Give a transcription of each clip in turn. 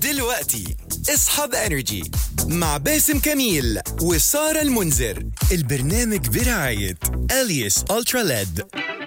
دلوقتي اصحاب انرجي مع باسم كميل وسارة المنذر البرنامج برعاية اليس الترا ليد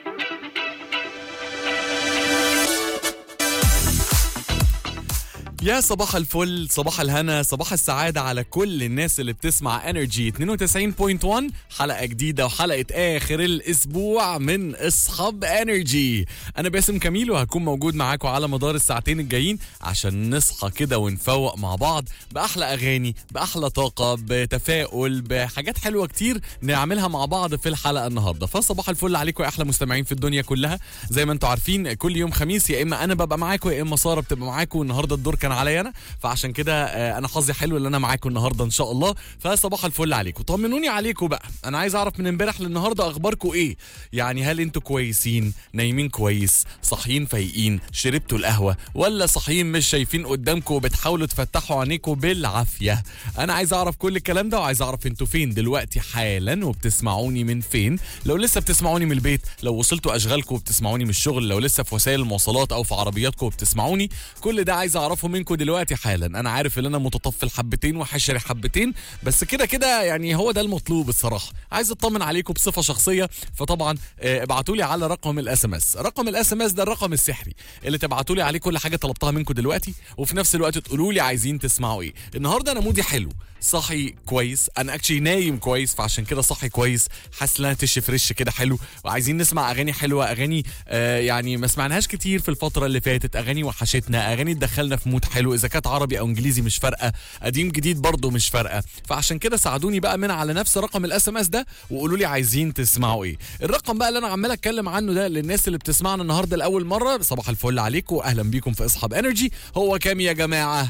يا صباح الفل صباح الهنا صباح السعادة على كل الناس اللي بتسمع انرجي 92.1 حلقة جديدة وحلقة آخر الأسبوع من اصحاب انرجي أنا باسم كميل وهكون موجود معاكم على مدار الساعتين الجايين عشان نصحى كده ونفوق مع بعض بأحلى أغاني بأحلى طاقة بتفاؤل بحاجات حلوة كتير نعملها مع بعض في الحلقة النهاردة فصباح الفل عليكم يا أحلى مستمعين في الدنيا كلها زي ما انتم عارفين كل يوم خميس يا إما أنا ببقى معاكم يا إما سارة بتبقى معاكم النهاردة الدور كان عليا انا فعشان كده آه، انا حظي حلو اللي انا معاكم النهارده ان شاء الله فصباح الفل عليكم طمنوني عليكم بقى انا عايز اعرف من امبارح للنهارده اخباركم ايه يعني هل انتوا كويسين نايمين كويس صاحيين فايقين شربتوا القهوه ولا صاحيين مش شايفين قدامكم وبتحاولوا تفتحوا عينيكم بالعافيه انا عايز اعرف كل الكلام ده وعايز اعرف انتوا فين دلوقتي حالا وبتسمعوني من فين لو لسه بتسمعوني من البيت لو وصلتوا اشغالكم وبتسمعوني من الشغل لو لسه في وسائل المواصلات او في عربياتكم وبتسمعوني كل ده عايز اعرفه منكم دلوقتي حالا انا عارف ان انا متطفل حبتين وحشري حبتين بس كده كده يعني هو ده المطلوب الصراحه عايز اطمن عليكم بصفه شخصيه فطبعا آه، ابعتوا لي على رقم الاس ام اس رقم الاس ام اس ده الرقم السحري اللي تبعتوا لي عليه كل حاجه طلبتها منكم دلوقتي وفي نفس الوقت تقولوا لي عايزين تسمعوا ايه النهارده انا مودي حلو صاحي كويس انا اكشلي نايم كويس فعشان كده صاحي كويس حاسس ان انا تش فريش كده حلو وعايزين نسمع اغاني حلوه اغاني آه يعني ما سمعناهاش كتير في الفتره اللي فاتت اغاني وحشتنا اغاني تدخلنا في مود حلو اذا كانت عربي او انجليزي مش فارقه قديم جديد برضه مش فارقه فعشان كده ساعدوني بقى من على نفس رقم الاس ام اس ده وقولوا لي عايزين تسمعوا ايه الرقم بقى اللي انا عمال اتكلم عنه ده للناس اللي بتسمعنا النهارده لاول مره صباح الفل عليكم واهلا بيكم في اصحاب انرجي هو كام يا جماعه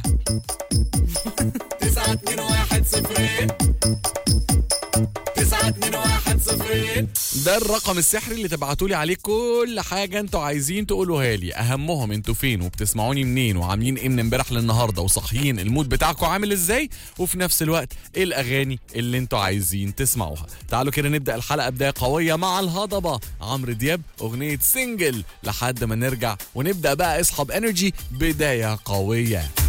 9 2 1 0 9 2 1 0 ده الرقم السحري اللي تبعتوا لي عليه كل حاجه انتوا عايزين تقولوها لي اهمهم انتوا فين وبتسمعوني منين وعاملين ايه من امبارح للنهارده وصاحيين المود بتاعكم عامل ازاي وفي نفس الوقت ايه الاغاني اللي انتوا عايزين تسمعوها تعالوا كده نبدا الحلقه بدايه قويه مع الهضبه عمرو دياب اغنيه سنجل لحد ما نرجع ونبدا بقى اصحاب انرجي بدايه قويه